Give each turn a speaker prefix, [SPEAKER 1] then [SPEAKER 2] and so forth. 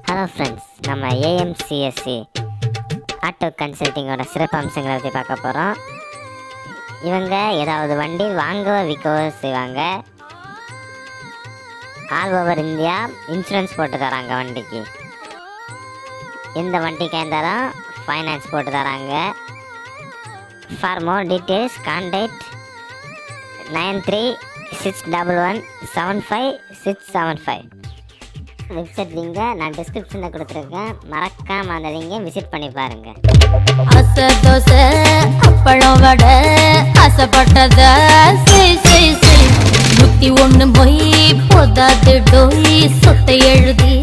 [SPEAKER 1] hello friends நம்ம ஏஎம்சிஎஸ்சி auto கன்சல்ட்டிங்கோட சிறப்பு அம்சங்களை பற்றி பார்க்க போகிறோம் இவங்க ஏதாவது வண்டி வாங்கவோ விற்கவோ செய்வாங்க ஆல் ஓவர் இந்தியா இன்சூரன்ஸ் போட்டு தராங்க வண்டிக்கு எந்த வண்டிக்காக இருந்தாலும் ஃபைனான்ஸ் போட்டு தராங்க for more details contact nine three six double one seven five six seven five website லிங்கை நான் டிஸ்கிரிப்ஷனில் கொடுத்துருக்கேன் மறக்காமல் அந்த லிங்கை விசிட் பண்ணி பாருங்கள்
[SPEAKER 2] அசை தோசை அப்பளம் வடை ஆசைப்பட்டத செய் செய் செய் நூத்தி ஒண்ணு மொய் போதாது டோய் சொத்தை எழுதி